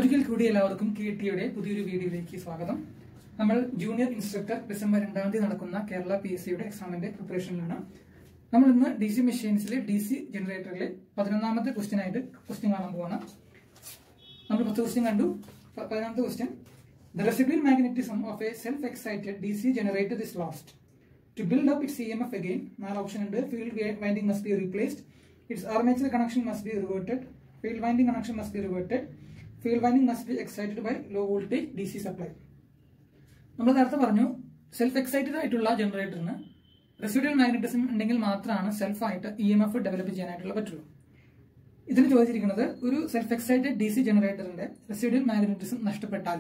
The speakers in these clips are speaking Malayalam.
ഒരിക്കൽ കൂടി എല്ലാവർക്കും കെ ടിയുടെ പുതിയൊരു വീഡിയോയിലേക്ക് സ്വാഗതം നമ്മൾ ജൂനിയർ ഇൻസ്ട്രക്ടർ ഡിസംബർ രണ്ടാം തീയതി നടക്കുന്ന കേരള പി എസ് സിയുടെ എക്സാമിന്റെ പ്രിപ്പറേഷനിലാണ് നമ്മൾ ഇന്ന് ഡി സി മെഷീൻസിലെ ഡി സി ജനറേറ്ററിലെ പതിനൊന്നാമത്തെ ക്വസ്റ്റ്യൻ ആയിട്ട് ക്വസ്റ്റ്യൻ കാണാൻ പോവാണ് നമ്മൾ പത്ത് ക്വസ്റ്റ്യൻ കണ്ടു പ- പതിനൊന്നാമത്തെ question the residual magnetism of a self excited D C generator is lost to build up its E M F again നാല് ഓപ്ഷൻ ഉണ്ട് field winding must be replaced its armature connection must be reverted field winding connection must be reverted field winding must be excited by low voltage D C supply നമ്മൾ നേരത്തെ പറഞ്ഞു സെൽഫ് എക്സൈറ്റഡ് ആയിട്ടുള്ള ജനറേറ്ററിന് റെസിഡ്യൂൽ മാഗ്നറ്റിസം ഉണ്ടെങ്കിൽ മാത്രമാണ് സെൽഫായിട്ട് ഇ എം എഫ് ഡെവലപ്പ് ചെയ്യാനായിട്ടുള്ള പറ്റുള്ളൂ ഇതിന് ചോദിച്ചിരിക്കുന്നത് ഒരു സെൽഫ് എക്സൈറ്റഡ് ഡി സി ജനറേറ്ററിന്റെ റെസിഡ്യൂൽ മാഗ്നറ്റിസം നഷ്ടപ്പെട്ടാൽ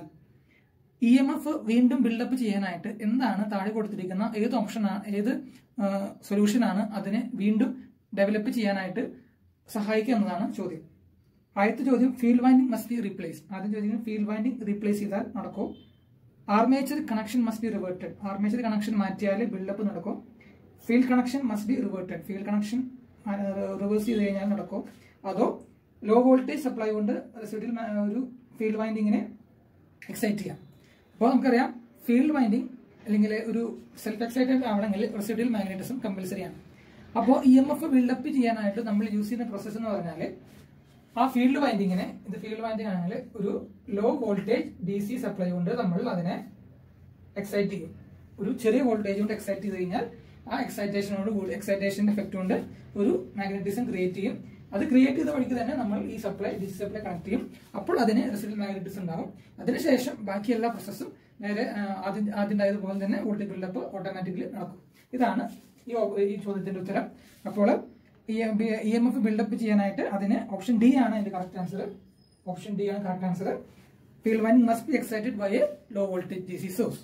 ഇ എം എഫ് വീണ്ടും ബിൽഡപ്പ് ചെയ്യാനായിട്ട് എന്താണ് താഴെ കൊടുത്തിരിക്കുന്ന ഏത് ഓപ്ഷനാണ് ഏത് സൊല്യൂഷനാണ് അതിനെ വീണ്ടും ഡെവലപ്പ് ചെയ്യാനായിട്ട് സഹായിക്കുക എന്നതാണ് ചോദ്യം ആദ്യത്തെ ചോദ്യം field winding must be replace ആദ്യം ചോദിക്കുന്നത് ഫീൽഡ് വൈൻഡിംഗ് റീപ്ലേസ് ചെയ്താൽ നടക്കും armature connection must be reverted armature connection മാറ്റിയാൽ ബിൽഡപ്പ് നടക്കും field connection must be reverted field connection reverse ചെയ്ത് കഴിഞ്ഞാൽ നടക്കും അതോ ലോ വോൾട്ടേജ് സപ്ലൈ കൊണ്ട് റെസിഡിൽ ഒരു ഫീൽഡ് വൈൻഡിങ്ങിനെ എക്സൈറ്റ് ചെയ്യാം അപ്പോൾ നമുക്കറിയാം ഫീൽഡ് വൈൻഡിങ് അല്ലെങ്കിൽ ഒരു സെൽഫ് എക്സൈറ്റഡ് ആവണമെങ്കിൽ റെസിഡിയൽ മാഗ്നറ്റിസം കമ്പൽസറി ആണ് അപ്പോൾ ഇ എം എഫ് ബിൽഡപ്പ് ചെയ്യാനായിട്ട് നമ്മൾ യൂസ് ചെയ്യുന്ന പ്രോസസ്സ് എന്ന് പറഞ്ഞാൽ ആ ഫീൽഡ് വൈൻഡിങ്ങിനെ ഇത് ഫീൽഡ് വൈൻഡിങ് ആണെങ്കിൽ ഒരു low voltage D C supply കൊണ്ട് നമ്മൾ അതിനെ എക്സൈറ്റ് ചെയ്യും ഒരു ചെറിയ വോൾട്ടേജ് കൊണ്ട് എക്സൈറ്റ് ചെയ്ത് കഴിഞ്ഞാൽ ആ എക്സൈറ്റേഷനോട് കൂടി എക്സൈറ്റേഷന്റെ എഫക്ട് കൊണ്ട് ഒരു മാഗ്നറ്റിസം ക്രിയേറ്റ് ചെയ്യും അത് ക്രിയേറ്റ് ചെയ്ത വഴിക്ക് തന്നെ നമ്മൾ ഈ supply D C supply connect ചെയ്യും അപ്പോൾ അതിന് റെസിഡൽ മാഗ്നറ്റിസം ഉണ്ടാവും അതിനുശേഷം ബാക്കി എല്ലാ പ്രോസസ്സും നേരെ ആ, ആദ്യം ആദ്യം ഉണ്ടായതുപോലെ തന്നെ വോൾട്ടേജ് ബിൽഡപ്പ് ഓട്ടോമാറ്റിക്കലി നടക്കും ഇതാണ് ഈ ഓ- ഈ ചോദ്യത്തിന്റെ ഉത്തരം അപ്പോൾ ഇ എം എഫ് ബിൽഡപ്പ് ചെയ്യാനായിട്ട് അതിന് ഓപ്ഷൻ ഡി ആണ് അതിന്റെ കറക്റ്റ് ആൻസർ ഓപ്ഷൻ ഡി ആണ് correct answer field winding must be excited by a low voltage D C source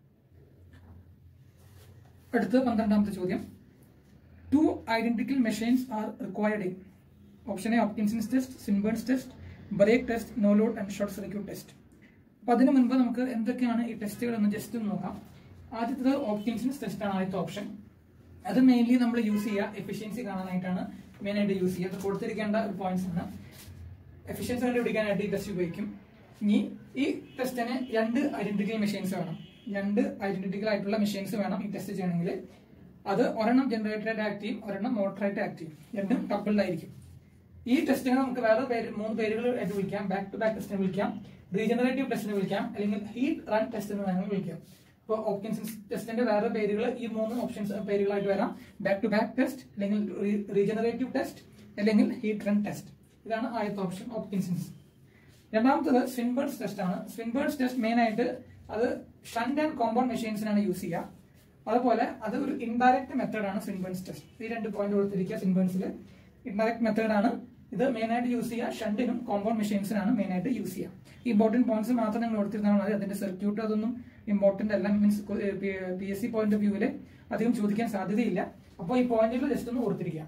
അടുത്ത പന്ത്രണ്ടാമത്തെ ചോദ്യം two identical machines are required in option A Hopkinson's test Swinburne's test brake test no load and short circuit test അപ്പൊ അതിനു മുൻപ് നമുക്ക് എന്തൊക്കെയാണ് ഈ ടെസ്റ്റുകൾ എന്ന് ജസ്റ്റ് ഒന്ന് നോക്കാം ആദ്യത്തത് ഓപ്കിൻസൺസ് ടെസ്റ്റ് ആണ് ആദ്യത്തെ ഓപ്ഷൻ അത് മെയിൻലി നമ്മൾ യൂസ് ചെയ്യുക എഫിഷ്യൻസി കാണാനായിട്ടാണ് മെയിൻ ആയിട്ട് യൂസ് ചെയ്യുക അത് കൊടുത്തിരിക്കേണ്ട ഒരു പോയിന്റ്സ് ആണ് എഫിഷ്യൻസി കണ്ടുപിടിക്കാനായിട്ട് ഈ ടെസ്റ്റ് ഉപയോഗിക്കും ഇനി ഈ ടെസ്റ്റിന് രണ്ട് ഐഡന്റിക്കൽ മെഷീൻസ് വേണം രണ്ട് ഐഡന്റിക്കൽ ആയിട്ടുള്ള മെഷീൻസ് വേണം ഈ ടെസ്റ്റ് ചെയ്യണമെങ്കിൽ അത് ഒരെണ്ണം ജനറേറ്ററായിട്ട് ആക്ട് ചെയ്യും ഒരെണ്ണം മോട്ടറായിട്ട് ആക്ട് ചെയ്യും രണ്ടും കപ്പിൾഡ് ആയിരിക്കും ഈ ടെസ്റ്റിനെ നമുക്ക് വേറെ പേര് മൂന്ന് പേരുകൾ ആയിട്ട് വിളിക്കാം ബാക്ക് ടു ബാക്ക് ടെസ്റ്റിനെ വിളിക്കാം റീജനറേറ്റീവ് ടെസ്റ്റിനെ വിളിക്കാം അല്ലെങ്കിൽ ഹീറ്റ് റൺ ടെസ്റ്റ് എന്ന് വേണമെങ്കിൽ വിളിക്കാം അപ്പോൾ ഓപ്കിൻസൺസ് ടെസ്റ്റിന്റെ വേറെ പേരുകൾ ഈ മൂന്ന് ഓപ്ഷൻസ് പേരുകളായിട്ട് വരാം ബാക്ക് ടു ബാക്ക് ടെസ്റ്റ് അല്ലെങ്കിൽ റീജനറേറ്റീവ് ടെസ്റ്റ് അല്ലെങ്കിൽ ഹീറ്റ് റൺ ടെസ്റ്റ് ഇതാണ് ആദ്യത്തെ ഓപ്ഷൻ ഓപ്കിൻസൺസ് രണ്ടാമത്തത് സ്വിൻബേർഡ്സ് ടെസ്റ്റ് ആണ് സ്വിൻബേർഡ്സ് ടെസ്റ്റ് മെയിൻ ആയിട്ട് അത് ഷണ്ട് ആൻഡ് കോമ്പൗണ്ട് മെഷീൻസിനാണ് യൂസ് ചെയ്യുക അതുപോലെ അത് ഒരു ഇൻഡയറക്റ്റ് മെത്തേഡ് ആണ് സ്വിൻബേൺസ് ടെസ്റ്റ് ഈ രണ്ട് പോയിന്റ് കൊടുത്തിരിക്കുക സ്വിൻബേൺസിൽ ഇൻഡയറക്റ്റ് മെത്തേഡ് ആണ് ഇത് മെയിൻ ആയിട്ട് യൂസ് ചെയ്യുക ഷണ്ടിനും കോമ്പൗണ്ട് മെഷീൻസിനാണ് മെയിൻ ആയിട്ട് യൂസ് ചെയ്യുക ഇമ്പോർട്ടന്റ് പോയിന്റ്സ് മാത്രം നിങ്ങൾ കൊടുത്തിരുന്നാൽ മതി അതിന്റെ സർക്യൂട്ട് അതൊന്നും ഇമ്പോർട്ടന്റ് അല്ല means P S C point of വ്യൂവിൽ അധികം ചോദിക്കാൻ സാധ്യതയില്ല അപ്പോൾ ഈ പോയിന്റുകൾ ജസ്റ്റ് ഒന്ന് ഓർത്തിരിക്കുക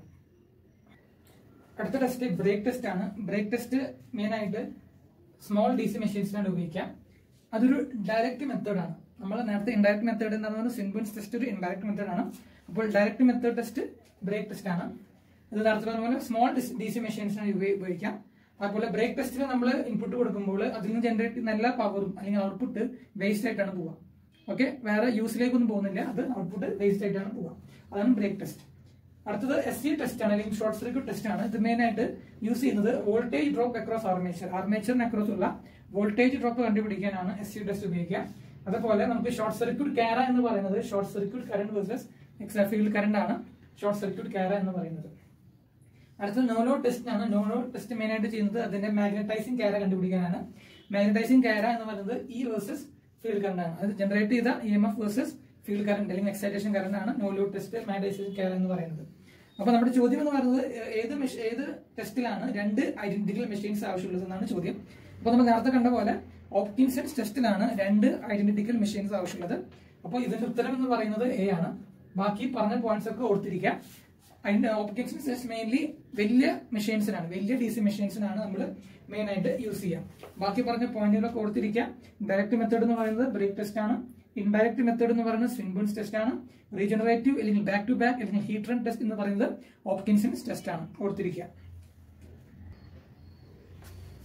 അടുത്ത ടെസ്റ്റ് ബ്രേക്ക് ടെസ്റ്റ് ആണ് ബ്രേക്ക് ടെസ്റ്റ് മെയിൻ ആയിട്ട് സ്മോൾ ഡി സി മെഷീൻസിനാണ് ഉപയോഗിക്കാം അതൊരു ഡയറക്റ്റ് മെത്തേഡ് ആണ് നമ്മൾ നേരത്തെ ഇൻഡയറക്റ്റ് മെത്തേഡ് എന്താണെന്ന് പറഞ്ഞാൽ സിൻബിൻസ് ടെസ്റ്റ് ഒരു ഇൻഡയറക്റ്റ് മെത്തേഡ് ആണ് അപ്പോൾ direct method test brake test ആണ് ഇത് നേരത്തെ പറഞ്ഞ പോലെ സ്മോൾ ഡി സി മെഷീൻസിനാണ് ഉപയോഗിക്കാം അതുപോലെ ബ്രേക്ക് ടെസ്റ്റിൽ നമ്മൾ ഇൻപുട്ട് കൊടുക്കുമ്പോൾ അതിൽ നിന്ന് ജനറേറ്റ് ചെയ്യുന്ന എല്ലാ പവറും അല്ലെങ്കിൽ ഔട്ട്പുട്ട് വേസ്റ്റ് ആയിട്ടാണ് പോവുക ഓക്കെ വേറെ യൂസിലേക്കൊന്നും പോകുന്നില്ല അത് ഔട്ട്പുട്ട് വേസ്റ്റ് ആയിട്ടാണ് പോവുക അതാണ് ബ്രേക്ക് ടെസ്റ്റ് അടുത്തത് എസ് സി ടെസ്റ്റ് ആണ് അല്ലെങ്കിൽ ഷോർട്ട് സർക്യൂട്ട് ടെസ്റ്റ് ആണ് ഇത് മെയിൻ ആയിട്ട് യൂസ് ചെയ്യുന്നത് വോൾട്ടേജ് ഡ്രോപ്പ് അക്രോസ് ആർമേച്ചർ ആർമേച്ചറിന് അക്രോസ് ഉള്ള വോൾട്ടേജ് ഡ്രോപ്പ് കണ്ടുപിടിക്കാനാണ് എസ് സി ടെസ്റ്റ് ഉപയോഗിക്കുക അതുപോലെ നമുക്ക് ഷോർട്ട് സർക്യൂട്ട് കാര എന്ന് പറയുന്നത് ഷോർട്ട് സർക്യൂട്ട് കറണ്ട് വേഴ്സസ് എക്സാ ഫീൽഡ് കറണ്ട് ആണ് ഷോർട്ട് സർക്യൂട്ട് കാര എന്ന് പറയുന്നത് അടുത്തത് നോലോ ടെസ്റ്റ് ആണ് നോലോ ടെസ്റ്റ് മെയിൻ ആയിട്ട് ചെയ്യുന്നത് അതിന്റെ മാഗ്നറ്റൈസിംഗ് കാര കണ്ടുപിടിക്കാനാണ് മാഗ്നറ്റൈസിംഗ് കാര എന്ന് പറയുന്നത് ഇ വേഴ്സസ് ഫീൽഡ് കറണ്ട് ആണ് അത് ജനറേറ്റ് ചെയ്ത E M F versus field current അല്ലെങ്കിൽ എക്സൈറ്റേഷൻ കറണ്ട് ആണ് നോലോ ടെസ്റ്റ് മാഗ്നറ്റൈസിംഗ് കാര എന്ന് പറയുന്നത് അപ്പൊ നമ്മുടെ ചോദ്യം എന്ന് പറയുന്നത് ഏ- ഏത് മെഷ്- ഏത് ടെസ്റ്റിലാണ് രണ്ട് ഐഡന്റിക്കൽ മെഷീൻസ് ആവശ്യമുള്ളത് എന്നാണ് ചോദ്യം അപ്പൊ നമ്മൾ നേരത്തെ കണ്ട പോലെ ഓപ്റ്റിൻസൺസ് ടെസ്റ്റിലാണ് രണ്ട് ഐഡന്റിക്കൽ മെഷീൻസ് ആവശ്യമുള്ളത് അപ്പോൾ ഇതിന്റെ ഉത്തരം എന്ന് പറയുന്നത് എ ആണ് ബാക്കി പറഞ്ഞ പോയിന്റ്സ് ഒക്കെ ഓർത്തിരിക്കാം അതിന്റെ ഓപ്റ്റിക്സ് ടെസ്റ്റ് മെയിൻലി വലിയ മെഷീൻസിനാണ് വലിയ ഡി സി മെഷീൻസിനാണ് നമ്മൾ മെയിൻ ആയിട്ട് യൂസ് ചെയ്യാം ബാക്കി പറഞ്ഞ പോയിന്റുകളൊക്കെ ഓർത്തിരിക്കാം ഡയറക്റ്റ് മെത്തേഡ് എന്ന് പറയുന്നത് ബ്രേക്ക് ടെസ്റ്റ് ആണ് ഇൻഡയറക്റ്റ് മെത്തേഡ് എന്ന് പറയുന്നത് സ്വിൻബേൺസ് ടെസ്റ്റ് ആണ് റീജനറേറ്റീവ് അല്ലെങ്കിൽ ബാക്ക് ടു ബാക്ക് അല്ലെങ്കിൽ ഹീറ്റ് റൺ ടെസ്റ്റ് എന്ന് പറയുന്നത് ഓപ്കിൻസൺസ് ടെസ്റ്റ് ആണ് ഓർത്തിരിക്കുക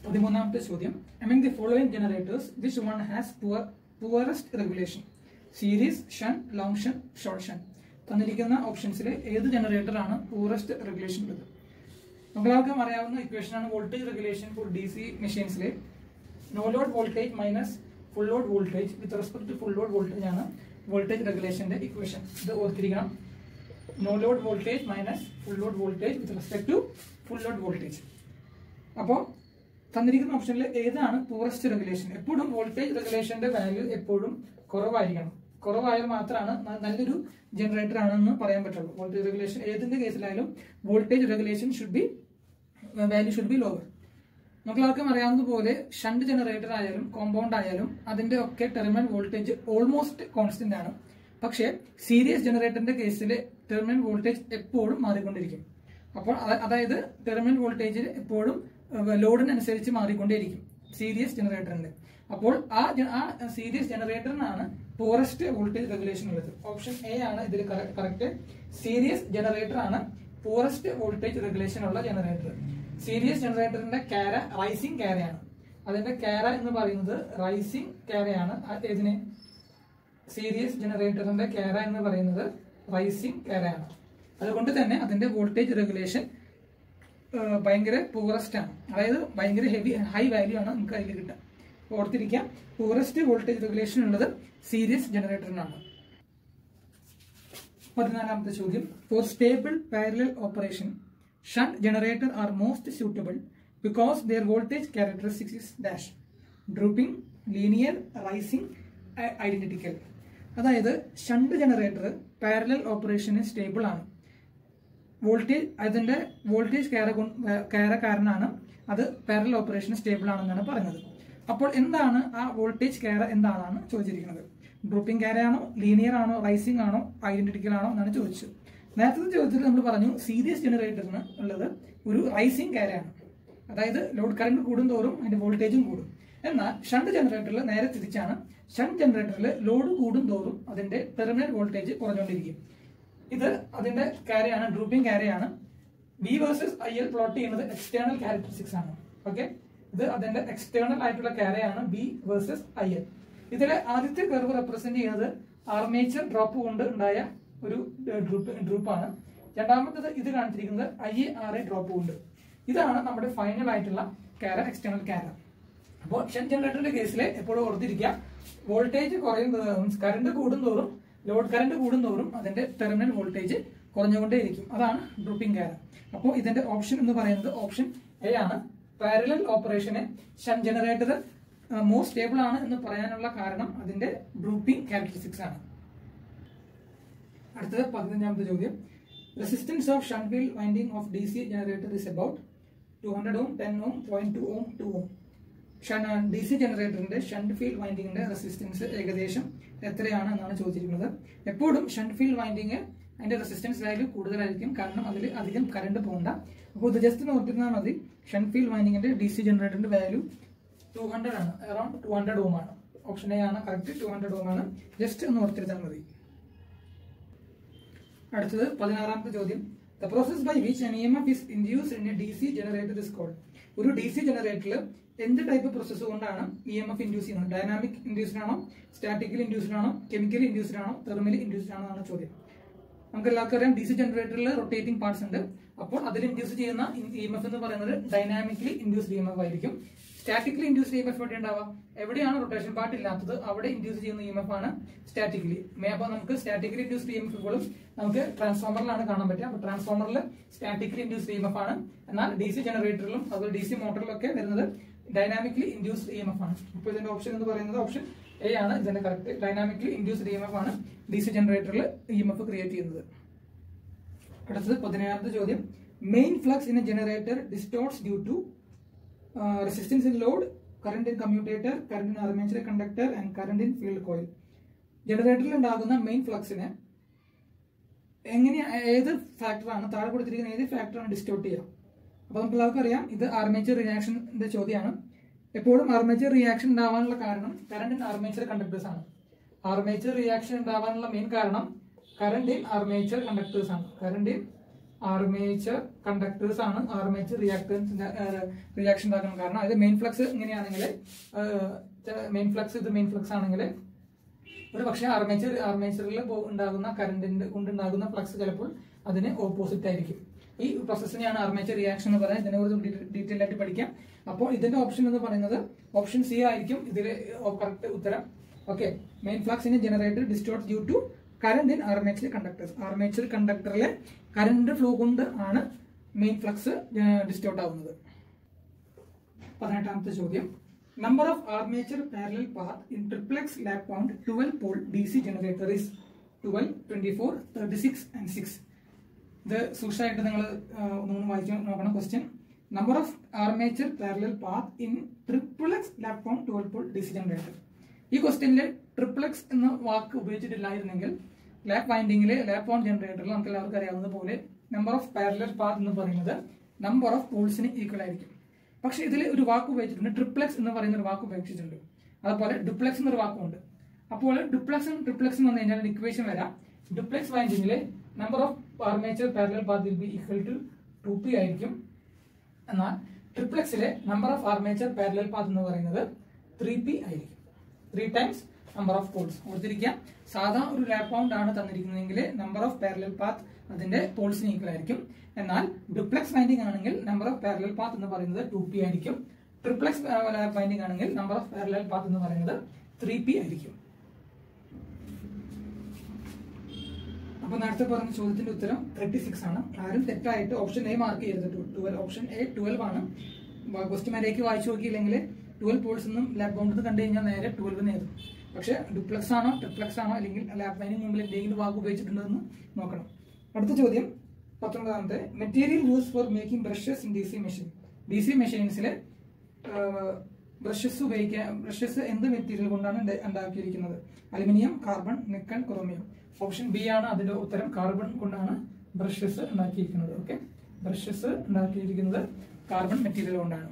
പതിമൂന്നാമത്തെ ചോദ്യം among the following generators which one has poor poorest regulation series shunt long shunt short shunt തന്നിരിക്കുന്ന ഓപ്ഷൻസിൽ ഏത് ജനറേറ്റർ ആണ് പൂറസ്റ്റ് റെഗുലേഷൻ ഉള്ളത് നമുക്കെല്ലാവർക്കും അറിയാവുന്ന ഇക്വേഷൻ ആണ് voltage regulation for D C മെഷീൻസിൽ no load voltage minus full load voltage with respect to full load voltage ആണ് വോൾട്ടേജ് റെഗുലേഷന്റെ ഇക്വേഷൻ ഇത് ഓർത്തിരിക്കണം no load voltage minus full load voltage with respect to full load voltage അപ്പോൾ തന്നിരിക്കുന്ന ഓപ്ഷനിൽ ഏതാണ് പൂറസ്റ്റ് റെഗുലേഷൻ എപ്പോഴും വോൾട്ടേജ് റെഗുലേഷന്റെ വാല്യൂ എപ്പോഴും കുറവായിരിക്കണം കുറവായാൽ മാത്രമാണ് ന- നല്ലൊരു ജനറേറ്റർ ആണെന്ന് പറയാൻ പറ്റുള്ളൂ വോൾട്ടേജ് റെഗുലേഷൻ ഏതിന്റെ കേസിലായാലും voltage regulation should be value should be lower നമുക്കെല്ലാവർക്കും അറിയാവുന്ന പോലെ ഷണ്ട് ജനറേറ്റർ ആയാലും കോമ്പൗണ്ട് ആയാലും അതിന്റെ ഒക്കെ ടെർമിനൽ വോൾട്ടേജ് ഓൾമോസ്റ്റ് കോൺസ്റ്റന്റ് ആണ് പക്ഷേ സീരീസ് ജനറേറ്ററിന്റെ കേസിൽ ടെർമിനൽ വോൾട്ടേജ് എപ്പോഴും മാറിക്കൊണ്ടിരിക്കും അപ്പോൾ അത- അതായത് ടെർമിനൽ വോൾട്ടേജ് എപ്പോഴും ഏഹ്, ലോഡിനനുസരിച്ച് മാറിക്കൊണ്ടേയിരിക്കും സീരീസ് ജനറേറ്ററിന്റെ അപ്പോൾ ആ ജ- ആ സീരീസ് ജനറേറ്ററിനാണ് പോറസ്റ്റ് വോൾട്ടേജ് റെഗുലേഷൻ ഉള്ളത് ഓപ്ഷൻ എ ആണ് ഇതിൽ കറക്റ്റ് സീരീസ് ജനറേറ്റർ ആണ് പോറസ്റ്റ് വോൾട്ടേജ് റെഗുലേഷൻ ഉള്ള ജനറേറ്റർ സീരീസ് ജനറേറ്ററിന്റെ കാര റൈസിംഗ് കാരയാണ് അതിന്റെ കാര എന്ന് പറയുന്നത് റൈസിംഗ് കാരയാണ് ആ ഏതിന് സീരീസ് ജനറേറ്ററിന്റെ കാര എന്ന് പറയുന്നത് റൈസിംഗ് കാരയാണ് അതുകൊണ്ട് തന്നെ അതിന്റെ വോൾട്ടേജ് റെഗുലേഷൻ ഭയങ്കര പൂറസ്റ്റ് ആണ് അതായത് ഭയങ്കര ഹെവി ഹൈ വാല്യൂ ആണ് നമുക്ക് അതിൽ കിട്ടുക അപ്പോൾ ഓർത്തിരിക്കാം പൂറസ്റ്റ് വോൾട്ടേജ് റെഗുലേഷൻ ഉള്ളത് സീരീസ് ജനറേറ്ററിനാണ് പതിനാലാമത്തെ ചോദ്യം for stable parallel operation shunt generator are most suitable because their voltage characteristics is dash drooping linear rising identical അതായത് ഷണ്ട് ജനറേറ്റർ പാരലൽ ഓപ്പറേഷന് സ്റ്റേബിൾ ആണ് വോൾട്ടേജ് അതിന്റെ വോൾട്ടേജ് കയറ കയറ കാരണമാണ് അത് പാരലൽ ഓപ്പറേഷൻ സ്റ്റേബിൾ ആണെന്നാണ് പറഞ്ഞത് അപ്പോൾ എന്താണ് ആ വോൾട്ടേജ് കയറ എന്താണെന്നാണ് ചോദിച്ചിരിക്കുന്നത് ഡ്രോപ്പിംഗ് കയറ ആണോ ലീനിയർ ആണോ റൈസിംഗ് ആണോ ഐഡന്റിറ്റിക്കൽ ആണോ എന്നാണ് ചോദിച്ചത് നേരത്തെ ചോദിച്ചത് നമ്മൾ പറഞ്ഞു സീരീസ് ജനറേറ്ററിന് ഉള്ളത് ഒരു റൈസിംഗ് കയറയാണ് അതായത് ലോഡ് കറണ്ട് കൂടുന്തോറും അതിന്റെ വോൾട്ടേജും കൂടും എന്നാൽ ഷണ്ട് ജനറേറ്ററിൽ നേരെ തിരിച്ചാണ് ഷണ്ട് ജനറേറ്ററിൽ ലോഡ് കൂടുന്തോറും അതിന്റെ ടെർമിനൽ വോൾട്ടേജ് കുറഞ്ഞുകൊണ്ടിരിക്കും ഇത് അതിന്റെ കാരയാണ് ഡ്രൂപ്പിംഗ് കാരയാണ് V versus I L plot ചെയ്യുന്നത് എക്സ്റ്റേണൽ ക്യാരക്ടറിസ്റ്റിക്സ് ആണ് ഓക്കെ ഇത് അതിന്റെ എക്സ്റ്റേണൽ ആയിട്ടുള്ള കാരയാണ് ബി വേഴ്സസ് ഐ എൽ ഇതിലെ ആദ്യത്തെ കർവ് റെപ്രസെന്റ് ചെയ്യുന്നത് ആർമേച്ചർ ഡ്രോപ്പ് കൊണ്ട് ഉണ്ടായ ഒരു ഡ്രൂപ്പ് ഡ്രൂപ്പാണ് രണ്ടാമത്തത് ഇത് കാണിച്ചിരിക്കുന്നത് I A R A drop കൊണ്ട് ഇതാണ് നമ്മുടെ ഫൈനൽ ആയിട്ടുള്ള കാര എക്സ്റ്റേണൽ കാര അപ്പോൾ ഷൻ ജനറേറ്ററിന്റെ കേസിൽ എപ്പോഴും ഓർത്തിരിക്കുക വോൾട്ടേജ് കുറയുന്നതും കറണ്ട് കൂടുന്തോറും ലോഡ് കറണ്ട് കൂടുന്തോറും അതിന്റെ ടെർമിനൽ വോൾട്ടേജ് കുറഞ്ഞുകൊണ്ടേയിരിക്കും അതാണ് ഡ്രൂപ്പിംഗ് കാര അപ്പോൾ ഇതിന്റെ ഓപ്ഷൻ എന്ന് പറയുന്നത് ഓപ്ഷൻ എ ആണ് പാരലൽ ഓപ്പറേഷന് ഷൻ ജനറേറ്റർ മോർ സ്റ്റേബിൾ ആണ് എന്ന് പറയാനുള്ള കാരണം അതിന്റെ ഡ്രൂപ്പിംഗ് ക്യാരക്ടറിസ്റ്റിക്സ് ആണ് അടുത്തത് പതിനഞ്ചാമത്തെ ചോദ്യം റെസിസ്റ്റൻസ് ഓഫ് ഷണ്ട് വീൽ winding of D C generator is about two hundred ohm ten ohm point two ohm two ohm D C ജനറേറ്ററിന്റെ ഷണ്ട് ഫീൽഡ് വൈൻഡിങ്ങിന്റെ റെസിസ്റ്റൻസ് ഏകദേശം എത്രയാണ് എന്നാണ് ചോദിച്ചിരിക്കുന്നത് എപ്പോഴും ഷണ്ട് ഫീൽഡ് വൈൻഡിങ് അതിന്റെ റെസിസ്റ്റൻസ് വാല്യൂ കൂടുതലായിരിക്കും കാരണം അതിൽ അധികം കറണ്ട് പോകണ്ട അപ്പോൾ ഇത് ജസ്റ്റ് നോക്കിയിരുന്നാൽ മതി ഷണ്ട് ഫീൽഡ് വൈൻഡിങ്ങിന്റെ ഡി സി ജനറേറ്ററിന്റെ വാല്യൂ ടു ഹൺഡ്രഡ് ആണ് അറൌണ്ട് ടു ഹൺഡ്രഡ് ഓം ആണ് ഓപ്ഷൻ എ ആണ് കറക്റ്റ് ടു ഹൺഡ്രഡ് ഓം ആണ് ജസ്റ്റ് ഒന്ന് ഓർത്തിരുന്നാൽ മതി അടുത്തത് പതിനാറാമത്തെ ചോദ്യം the process by which N M F is induce in a D C generator is called ഒരു ഡി സി ജനറേറ്ററിൽ എന്ത് ടൈപ്പ് പ്രോസസ്സ് കൊണ്ടാണ് ഇ എം എഫ് ഇൻഡ്യൂസ് ചെയ്യുന്നത് ഡൈനാമിക് ഇൻഡ്യൂസ്ഡ് ആണോ സ്റ്റാറ്റിക്കൽ ഇൻഡ്യൂസ്ഡ് ആണോ കെമിക്കലി ഇൻഡ്യൂസ്ഡ് ആണോ തെർമലി ഇൻഡ്യൂസ്ഡ് ആണോ എന്നാണ് ചോദ്യം നമുക്ക് എല്ലാവർക്കും അറിയാം ഡി സി ജനറേറ്ററിൽ റൊട്ടേറ്റിംഗ് പാർട്സ് ഉണ്ട് അപ്പോൾ അതിൽ ഇൻഡ്യൂസ് ചെയ്യുന്ന ഇ എം എഫ് എന്ന് പറയുന്നത് dynamically induced E M F ആയിരിക്കും statically induced E M F എവിടെ ഉണ്ടാവുക എവിടെയാണ് റൊട്ടേഷൻ പാർട്ട് ഇല്ലാത്തത് അവിടെ ഇൻഡ്യൂസ് ചെയ്യുന്ന ഇ എം എഫ് ആണ് സ്റ്റാറ്റിക്കലി അപ്പോൾ നമുക്ക് സ്റ്റാറ്റിക്കലി ഇൻഡ്യൂസ്ഡ് ഇ എം എഫുകളും നമുക്ക് ട്രാൻസ്ഫോമറിലാണ് കാണാൻ പറ്റുക അപ്പോൾ ട്രാൻസ്ഫോമറിൽ statically induced E M F ആണ് എന്നാൽ ഡി സി ജനറേറ്ററിലും അതുപോലെ ഡി സി മോട്ടറിലൊക്കെ വരുന്നത് dynamically induced E M F ആണ് അപ്പോൾ ഇതിന്റെ ഓപ്ഷൻ എന്ന് പറയുന്നത് ഓപ്ഷൻ എ ആണ് ഇതിന്റെ correct dynamically induced E M F ആണ് ഡി സി ജനറേറ്ററിൽ ഇ എം എഫ് ക്രിയേറ്റ് ചെയ്യുന്നത് അടുത്തത് പതിനേഴാമത്തെ ചോദ്യം main flux in a generator distorts due to resistance in load current in commutator current in armature conductor and current in field coil ജനറേറ്ററിൽ ഉണ്ടാകുന്ന മെയിൻ ഫ്ലക്സിനെ എങ്ങനെ ഏത് ഫാക്ടറാണ് താഴെ കൊടുത്തിരിക്കുന്ന ഏത് ഫാക്ടറാണ് ഡിസ്റ്റോർട്ട് ചെയ്യുക അപ്പോൾ നമുക്ക് എല്ലാവർക്കും അറിയാം ഇത് ആർമേച്ചർ റിയാക്ഷന്റെ ചോദ്യമാണ് എപ്പോഴും ആർമേച്ചർ റിയാക്ഷൻ ഉണ്ടാവാനുള്ള കാരണം കറണ്ട് ഇൻ ആർമേച്ചർ കണ്ടക്ടേഴ്സ് ആണ് ആർമേച്ചർ റിയാക്ഷൻ ഉണ്ടാവാനുള്ള മെയിൻ കാരണം കറണ്ട് ഇൻ ആർമേച്ചർ കണ്ടക്ടേഴ്സ് ആണ് കറണ്ട് ഇൻ ആർമേച്ചർ കണ്ടക്ടേഴ്സ് ആണ് ആർമേച്ചർ റിയാക്ടൻസ് റിയാക്ഷൻ ഉണ്ടാക്കണം കാരണം അത് മെയിൻ ഫ്ലക്സ് ഇങ്ങനെയാണെങ്കിൽ മെയിൻ ഫ്ലക്സ് ഇത് മെയിൻ ഫ്ലക്സ് ആണെങ്കിൽ ഒരു പക്ഷേ ആർമേച്ചർ ആർമേച്ചറിൽ ഉണ്ടാകുന്ന കറണ്ടിന്റെ കൊണ്ടുണ്ടാകുന്ന ഫ്ലക്സ് ചിലപ്പോൾ അതിന് ഓപ്പോസിറ്റ് ആയിരിക്കും ഈ പ്രോസസ്സിനെയാണ് ആർമേച്ചർ റിയാക്ഷൻ എന്ന് പറയുന്നത് ഇതിനെ കുറിച്ച് ഡീറ്റെയിൽ ആയിട്ട് പഠിക്കാം അപ്പോൾ ഇതിന്റെ ഓപ്ഷൻ എന്ന് പറയുന്നത് ഓപ്ഷൻ സി ആയിരിക്കും ഇതിൽ കറക്റ്റ് ഉത്തരം okay main flux in generator distort due to current in armature conductors armature കണ്ടക്ടറിലെ കറണ്ട് ഫ്ലോ കൊണ്ട് ആണ് മെയിൻ ഫ്ലക്സ് ഡിസ്റ്റോർട്ട് ആവുന്നത് പതിനെട്ടാമത്തെ ചോദ്യം number of armature parallel path in triplex lap wound twelve pole D C generator is twelve twenty four thirty six and six ഇത് സൂക്ഷ്മമായിട്ട് നിങ്ങൾ ഒന്ന് വായിച്ചു നോക്കണം question number of armature parallel path in triplex lap wound twelve pole D C generator ഈ ക്വസ്റ്റ്യനിൽ ട്രിപ്പിളെക്സ് എന്ന വാക്ക് ഉപയോഗിച്ചിട്ടില്ലായിരുന്നെങ്കിൽ ലാബ് വൈൻഡിങ്ങിലെ ലാബ് പൗണ്ട് ജനറേറ്ററിൽ നമുക്ക് എല്ലാവർക്കും അറിയാവുന്ന പോലെ നമ്പർ ഓഫ് പാരലൽ പാത്ത് എന്ന് പറയുന്നത് നമ്പർ ഓഫ് പോൾസിന് ഈക്വൽ ആയിരിക്കും പക്ഷെ ഇതിൽ ഒരു വാക്ക് ഉപയോഗിച്ചിട്ടുണ്ട് ട്രിപ്ലെക്സ് എന്ന് പറയുന്ന ഒരു വാക്ക് ഉപയോഗിച്ചിട്ടുണ്ട് അതുപോലെ ഡുപ്ലെക്സ് എന്നൊരു വാക്കുണ്ട് അപ്പോൾ ഡുപ്ലെക്സും ട്രിപ്ലെക്സും വന്നു കഴിഞ്ഞാൽ ഇക്വേഷൻ വരാം ഡുപ്ലെക്സ് വൈൻഡിങ്ങിലെ number of armature parallel path will be equal to two P ആയിരിക്കും എന്നാൽ ട്രിപ്ലെക്സിലെ number of armature parallel path എന്ന് പറയുന്നത് ത്രീ പി ആയിരിക്കും three times number of poles ഓർത്തിരിക്കാം സാധാ ഒരു ലാബ് പൗണ്ട് ആണ് തന്നിരിക്കുന്നതെങ്കിൽ നമ്പർ ഓഫ് പാരലൽ പാത്ത് അതിന്റെ പോൾസിന് ഈക്വൽ ആയിരിക്കും എന്നാൽ ഡുപ്ലെക്സ് വൈൻഡിംഗ് ആണെങ്കിൽ നമ്പർ ഓഫ് പാരലൽ പാത്ത് എന്ന് പറയുന്നത് ടു പി ആയിരിക്കും ട്രിപ്ലെക്സ് വൈൻഡിംഗ് ആണെങ്കിൽ നമ്പർ ഓഫ് പാരലൽ പാത്ത് എന്ന് പറയുന്നത് ത്രീ പി ആയിരിക്കും അപ്പൊ നേരത്തെ പറഞ്ഞ ചോദ്യത്തിന്റെ ഉത്തരം തേർട്ടി സിക്സ് ആണ് ആരും തെറ്റായിട്ട് ഓപ്ഷൻ എ മാർക്ക് ചെയ്യരുത് ട്വൽവ് ഓപ്ഷൻ എ ട്വൽവ് ആണ് ക്വസ്റ്റ്യന്മാരേക്ക് വായിച്ചു നോക്കിയില്ലെങ്കിൽ ട്വൽവ് പോൾസ് എന്നും ലാബ് ബൗണ്ട് കണ്ടു കഴിഞ്ഞാൽ നേരെ ട്വൽവിന് എഴുതും പക്ഷെ ഡുപ്ലക്സ് ആണോ ട്രിപ്ലക്സ് ആണോ അല്ലെങ്കിൽ ലാബ് വൈനിങ് മുമ്പിൽ എന്തെങ്കിലും വാക്ക് ഉപയോഗിച്ചിട്ടുണ്ടോ എന്ന് നോക്കണം അടുത്ത ചോദ്യം പത്തൊമ്പതാമത്തെ material use for making brushes in D C machine D C മെഷീൻസിൽ ബ്രഷസ് ഉപയോഗിക്കാൻ ബ്രഷസ് എന്ത് മെറ്റീരിയൽ കൊണ്ടാണ് ഉണ്ട- ഉണ്ടാക്കിയിരിക്കുന്നത് aluminium carbon nickel chromium option B ആണ് അതിന്റെ ഉത്തരം കാർബൺ കൊണ്ടാണ് ബ്രഷസ് ഉണ്ടാക്കിയിരിക്കുന്നത് ഓക്കെ ബ്രഷസ് ഉണ്ടാക്കിയിരിക്കുന്നത് കാർബൺ മെറ്റീരിയൽ കൊണ്ടാണ്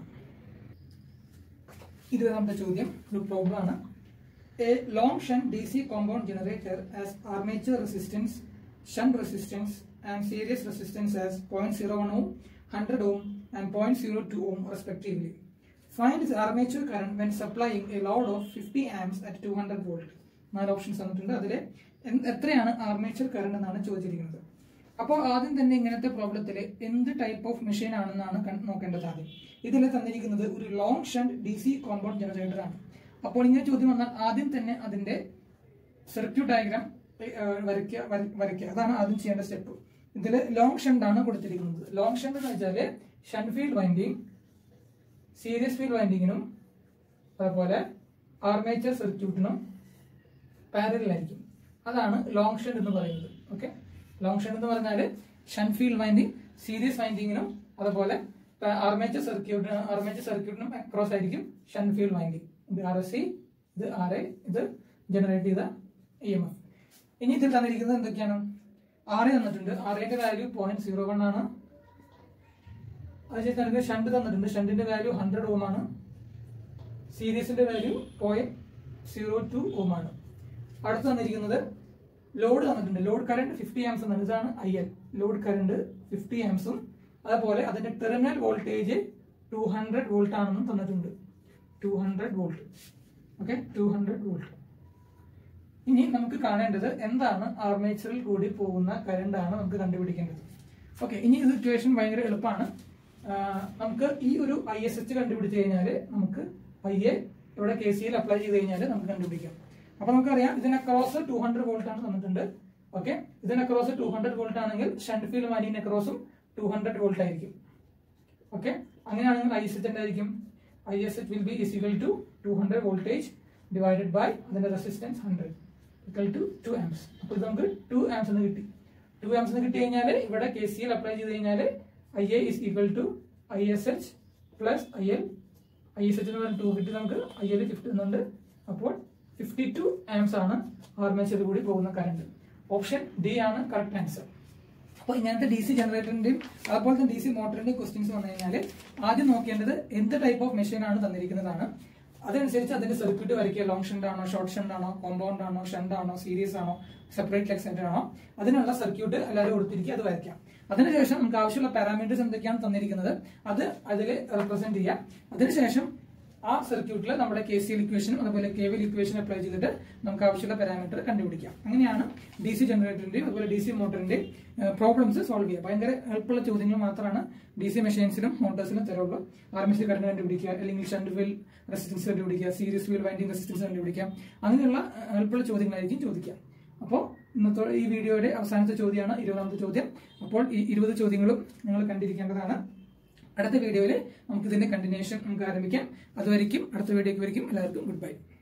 ഇരുപതാമത്തെ ചോദ്യം ഒരു പ്രോബ്ലം ആണ് A long shunt D C compound generator as armature resistance shunt resistance and series resistance as point zero one ohm hundred ohm and point zero two ohm respectively find the armature current when supplying a load of fifty amps at two hundred volt നാല് ഓപ്ഷൻസ് തന്നിട്ടുണ്ട് അതിൽ എത്രയാണ് ആർമേച്ചർ കറന്റ് എന്നാണ് ചോദിച്ചിരിക്കുന്നത് അപ്പോൾ ആദ്യം തന്നെ ഇങ്ങനത്തെ പ്രോബ്ലത്തിൽ എന്ത് ടൈപ്പ് ഓഫ് മെഷീൻ ആണെന്നാണ് കൺ- നോക്കേണ്ടത് ആദ്യം ഇതിൽ തന്നിരിക്കുന്നത് ഒരു long shunt D C compound generator ആണ് അപ്പോൾ ഇങ്ങനെ ചോദ്യം വന്നാൽ ആദ്യം തന്നെ അതിന്റെ സർക്യൂട്ട് ഡയഗ്രാം വരയ്ക്കുക വര- വരയ്ക്കുക അതാണ് ആദ്യം ചെയ്യേണ്ട സ്റ്റെപ്പ് ഇതിൽ ലോങ് ഷണ്ട് ആണ് കൊടുത്തിരിക്കുന്നത് ലോങ് ഷണ്ട് എന്ന് വെച്ചാൽ shunt field winding series field വൈൻഡിങ്ങിനും അതുപോലെ ആർമേച്ചർ സർക്യൂട്ടിനും പാരലായിരിക്കും അതാണ് ലോങ് ഷണ്ട് എന്ന് പറയുന്നത് ഓക്കെ ലോങ് ഷണ്ട് എന്ന് പറഞ്ഞാൽ ഷണ്ട് ഫീൽഡ് വൈൻഡിങ് സീരീസ് വൈൻഡിങ്ങിനും അതുപോലെ ആർമേച്ചർ സർക്യൂട്ട് ആർമേച്ചർ സർക്യൂട്ടിനും അക്രോസ് ആയിരിക്കും ഷണ്ട് ഫീൽഡ് വൈൻഡിങ് ഇത് ആർ എസ് സി ഇത് ആർ എ ഇത് ജനറേറ്റ് ചെയ്ത ഇ എം എഫ് ഇനി ഇതിൽ തന്നിരിക്കുന്നത് എന്തൊക്കെയാണ് ആർ എ തന്നിട്ടുണ്ട് ആർ എന്റെ വാല്യൂ പോയിന്റ് സീറോ വൺ ആണ് അതിനുശേഷം നമുക്ക് ഷണ്ട് തന്നിട്ടുണ്ട് ഷണ്ടിന്റെ വാല്യൂ ഹൺഡ്രഡ് ഓം ആണ് സീരീസിന്റെ value point zero two ohm ആണ് അടുത്ത് തന്നിരിക്കുന്നത് ലോഡ് തന്നിട്ടുണ്ട് ലോഡ് കറണ്ട് ഫിഫ്റ്റി ആംസ് എന്നാണ് ഇതാണ് I L load current fifty ആംസും അതുപോലെ അതിന്റെ terminal voltage two hundred volt ആണെന്നും തന്നിട്ടുണ്ട് two hundred volt okay two hundred volt ഇനി നമുക്ക് കാണേണ്ടത് എന്താണ് ആർമേച്ചറിൽ കൂടി പോകുന്ന കറണ്ട് ആണ് നമുക്ക് കണ്ടുപിടിക്കേണ്ടത് ഓക്കെ ഇനി ഇത് ഇക്വേഷൻ ഭയങ്കര എളുപ്പമാണ് ആ, നമുക്ക് ഈ ഒരു ഐ എസ് എച്ച് കണ്ടുപിടിച്ച് കഴിഞ്ഞാൽ നമുക്ക് ഐ എ ഇവിടെ കെ സി എൽ അപ്ലൈ ചെയ്ത് കഴിഞ്ഞാൽ നമുക്ക് കണ്ടുപിടിക്കാം അപ്പൊ നമുക്കറിയാം ഇതിന് അക്രോസ് ടു ഹൺഡ്രഡ് വോൾട്ട് ആണ് തന്നിട്ടുണ്ട് ഓക്കെ ഇതിന് അക്രോസ് ടു ഹൺഡ്രഡ് വോൾട്ട് ആണെങ്കിൽ ഷണ്ട് ഫീൽഡ് മാനിന് അക്രോസും ടു ഹൺഡ്രഡ് വോൾട്ട് ആയിരിക്കും ഓക്കെ അങ്ങനെയാണെങ്കിൽ ഐ എസ് എച്ച് എന്തായിരിക്കും I S H will be is equal to two hundred voltage divided by അതിന്റെ resistance hundred equal to two amps അപ്പോൾ ഇത് നമുക്ക് ടു ആംസ് എന്ന് കിട്ടി ടു ആംസ് എന്ന് കിട്ടി കഴിഞ്ഞാൽ ഇവിടെ കെ സി എൽ അപ്ലൈ ചെയ്ത് കഴിഞ്ഞാൽ I A is equal to I S H plus I L I S H എന്ന് പറഞ്ഞ ടു കിട്ടി നമുക്ക് ഐ എൽ ഫിഫ്റ്റി എന്നുണ്ട് അപ്പോൾ ഫിഫ്റ്റി ടു ആംസ് ആണ് ആർമേച്ചറിൽ കൂടി പോകുന്ന കറണ്ട് ഓപ്ഷൻ ഡി ആണ് കറക്റ്റ് ആൻസർ അപ്പോൾ ഇങ്ങനത്തെ ഡി സി ജനറേറ്ററിന്റെയും അതുപോലെ തന്നെ ഡി സി മോട്ടറിന്റെയും ക്വസ്റ്റ്യൻസ് വന്നു കഴിഞ്ഞാൽ ആദ്യം നോക്കേണ്ടത് എന്ത് ടൈപ്പ് ഓഫ് മെഷീൻ ആണ് തന്നിരിക്കുന്നതാണ് അതനുസരിച്ച് അതിന്റെ സർക്യൂട്ട് വരയ്ക്കുക ലോങ് ഷണ്ട് ആണോ ഷോർട്ട് ഷണ്ട് ആണോ കോമ്പൗണ്ട് ആണോ ഷണ്ട് ആണോ സീരീസ് ആണോ സെപ്പറേറ്റ് എക്സെന്റ് ആണോ അതിനുള്ള സർക്യൂട്ട് എല്ലാവരും കൊടുത്തിരിക്കുക അത് വരയ്ക്കാം അതിനുശേഷം നമുക്ക് ആവശ്യമുള്ള പാരാമീറ്റേഴ്സ് എന്തൊക്കെയാണ് തന്നിരിക്കുന്നത് അത് അതിൽ റെപ്രസെന്റ് ചെയ്യാം അതിനുശേഷം ആ സർക്യൂട്ടിൽ നമ്മുടെ കെ സി എൽ ഇക്വേഷനും അതുപോലെ കെ വിൽ ഇക്വേഷൻ അപ്ലൈ ചെയ്തിട്ട് നമുക്ക് ആവശ്യമുള്ള പാരാമീറ്റർ കണ്ടുപിടിക്കാം അങ്ങനെയാണ് ഡി സി ജനറേറ്ററിന്റെയും അതുപോലെ ഡി സി മോട്ടറിന്റെയും പ്രോബ്ലംസ് സോൾവ് ചെയ്യുക ഭയങ്കര എളുപ്പമുള്ള ചോദ്യങ്ങൾ മാത്രമാണ് ഡി സി മെഷീൻസിലും മോട്ടോഴ്സിലും തരുള്ളൂ ആർമിസി കറണ്ട് കണ്ടുപിടിക്കുക അല്ലെങ്കിൽ ഷണ്ട് വീൽ റെസിസ്റ്റൻസ് കണ്ടുപിടിക്കുക സീരീസ് വീൽ വൈൻഡിങ് റെസിസ്റ്റൻസ് കണ്ടുപിടിക്കുക അങ്ങനെയുള്ള ഏഹ്, എളുപ്പമുള്ള ചോദ്യങ്ങളായിരിക്കും ചോദിക്കുക അപ്പോൾ ഇന്നത്തെ ഈ വീഡിയോയുടെ അവസാനത്തെ ചോദ്യമാണ് ഇരുപതാമത്തെ ചോദ്യം അപ്പോൾ ഈ ഇരുപത് ചോദ്യങ്ങളും നിങ്ങൾ കണ്ടിരിക്കേണ്ടതാണ് അടുത്ത വീഡിയോയിൽ നമുക്ക് ഇതിന്റെ കണ്ടിന്യൂഷൻ നമുക്ക് ആരംഭിക്കാം അതുവരെയും അടുത്ത വീഡിയോയ്ക്ക് വരയ്ക്കും എല്ലാവർക്കും ഗുഡ് ബൈ